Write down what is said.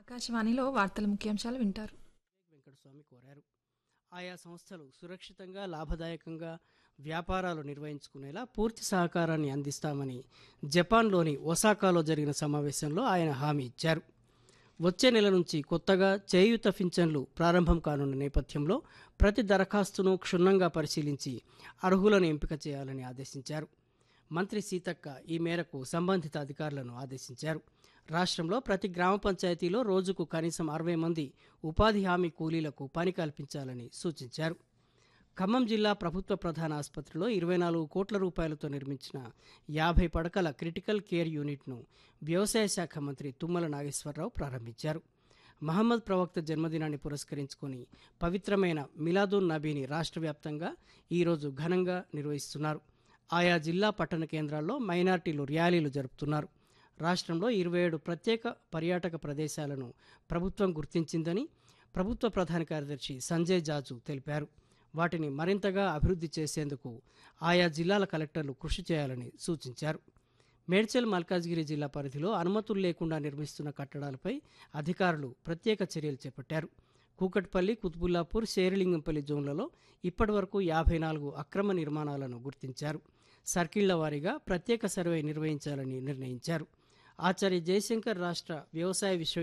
ఆకాశవాణిలో వార్తల ముఖ్యాంశాలు వింటారు వెంకటస్వామి కోరారు ఆయా సంస్థలు సురక్షితంగా లాభదాయకంగా వ్యాపారాలు నిర్వహించుకునేలా పూర్తి సహకారాన్ని అందిస్తామని జపాన్లోని ఒసాకాలో జరిగిన సమావేశంలో ఆయన హామీ ఇచ్చారు వచ్చే నెల నుంచి కొత్తగా చేయూత పింఛన్లు ప్రారంభం కానున్న నేపథ్యంలో ప్రతి దరఖాస్తును క్షుణ్ణంగా పరిశీలించి అర్హులను ఎంపిక చేయాలని ఆదేశించారు మంత్రి సీతక్క ఈ మేరకు సంబంధిత అధికారులను ఆదేశించారు రాష్ట్రంలో ప్రతి గ్రామ పంచాయతీలో రోజుకు కనీసం అరవై మంది ఉపాధి హామీ కూలీలకు పని కల్పించాలని సూచించారు ఖమ్మం జిల్లా ప్రభుత్వ ప్రధాన ఆసుపత్రిలో ఇరవై నాలుగు కోట్ల రూపాయలతో నిర్మించిన యాభై పడకల క్రిటికల్ కేర్ యూనిట్ను వ్యవసాయ శాఖ మంత్రి తుమ్మల నాగేశ్వరరావు ప్రారంభించారు మహమ్మద్ ప్రవక్త జన్మదినాన్ని పురస్కరించుకొని పవిత్రమైన మిలాదున్ నబీని రాష్ట్ర వ్యాప్తంగా ఈరోజు ఘనంగా నిర్వహిస్తున్నారు ఆయా జిల్లా పట్టణ కేంద్రాల్లో మైనార్టీలు ర్యాలీలు జరుపుతున్నారు రాష్ట్రంలో ఇరవై ఏడు ప్రత్యేక పర్యాటక ప్రదేశాలను ప్రభుత్వం గుర్తించిందని ప్రభుత్వ ప్రధాన కార్యదర్శి సంజయ్ జాజు తెలిపారు వాటిని మరింతగా అభివృద్ధి చేసేందుకు ఆయా జిల్లాల కలెక్టర్లు కృషి చేయాలని సూచించారు మేడ్చల్ మల్కాజ్గిరి జిల్లా పరిధిలో అనుమతులు లేకుండా నిర్మిస్తున్న కట్టడాలపై అధికారులు ప్రత్యేక చర్యలు చేపట్టారు కూకట్పల్లి కుతుబుల్లాపూర్ శేరిలింగంపల్లి జోన్లలో ఇప్పటివరకు యాభై నాలుగు అక్రమ నిర్మాణాలను గుర్తించారు సర్కిళ్ల వారీగా ప్రత్యేక సర్వే నిర్వహించాలని నిర్ణయించారు ఆచార్య జయశంకర్ రాష్ట్ర వ్యవసాయ విశ్వ